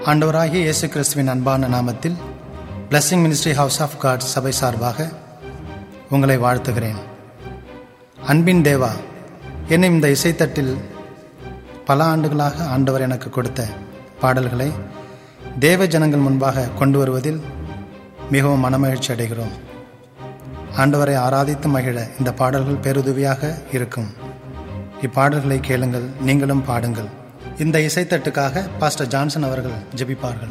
ஆண்டவராகிய இயேசு கிறிஸ்துவின் அன்பான நாமத்தில் blessing ministry house of God சபை சார்பாக உங்களை வாழ்த்துகிறேன் அன்பின் தேவா என்னும் இந்த இசைத்தட்டில் பல ஆண்டுகளாக ஆண்டவர் எனக்கு கொடுத்த பாடல்களை தேவ ஜனங்கள் முன்பாக கொண்டு வருவதில் மிகவும் மனமகிழ்ச்சி அடைகிறோம் ஆண்டவரை ஆராதித்து மகிழ இந்த பாடல்கள் பேருதவியாக இருக்கும் இப்பாடல்களை கேளுங்கள் நீங்களும் பாடுங்கள் இந்த இசைத்தட்டுக்காக பாஸ்டர் ஜான்சன் அவர்கள் ஜெபிப்பார்கள்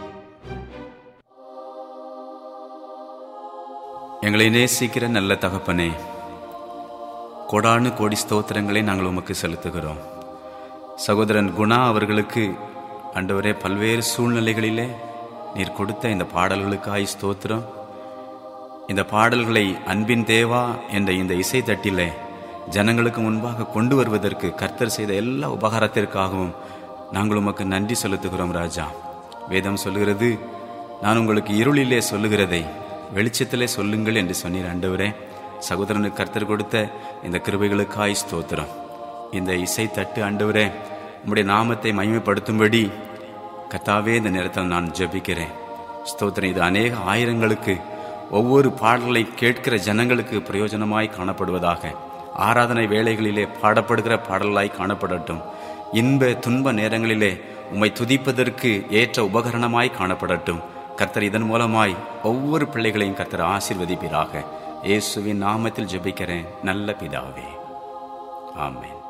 எங்களை நேசிக்கிற நல்ல தகப்பனே கோடானு கோடி ஸ்தோத்திரங்களை நாங்கள் உமக்கு செலுத்துகிறோம் சகோதரன் குணா அவர்களுக்கு ஆண்டவரே பல்வேறு சூழ்நிலைகளிலே நீர் கொடுத்த இந்த பாடல்களுக்காய் ஸ்தோத்திரம் இந்த பாடல்களை அன்பின் தேவா என்ற இந்த இசை தட்டிலே ஜனங்களுக்கு முன்பாக கொண்டு வருவதற்கு கர்த்தர் செய்த எல்லா உபகாரத்திற்காகவும் நாங்கள் உமக்கு நன்றி செலுத்துகிறோம் ராஜா வேதம் சொல்லுகிறது நான் உங்களுக்கு இருளிலே சொல்லுகிறதை வெளிச்சத்திலே சொல்லுங்கள் என்று சொன்னீர் ஆண்டவரே சகோதரனுக்கு கர்த்தர் கொடுத்த இந்த கிருபைகளுக்காய் ஸ்தோத்திரம் இந்த இசை தட்டு ஆண்டவரே உம்முடைய நாமத்தை மகிமைப்படுத்தும்படி கத்தாவே இந்த நேரத்தில் நான் ஜெபிக்கிறேன் ஸ்தோத்திரம் இது அநேக ஆயிரங்களுக்கு ஒவ்வொரு பாடலை கேட்கிற ஜனங்களுக்கு பிரயோஜனமாய் காணப்படுவதாக ஆராதனை வேளைகளிலே பாடப்படுகிற பாடலாய் காணப்படட்டும் இன்ப துன்ப நேரங்களிலே உம்மை துதிப்பதற்கு ஏற்ற உபகரணமாய் காணப்படட்டும் கர்த்தர் இதன் மூலமாய் ஒவ்வொரு பிள்ளைகளையும் கர்த்தர் ஆசீர்வதிப்பீராக இயேசுவின் நாமத்தில் ஜெபிக்கிறேன் நல்ல பிதாவே ஆமென்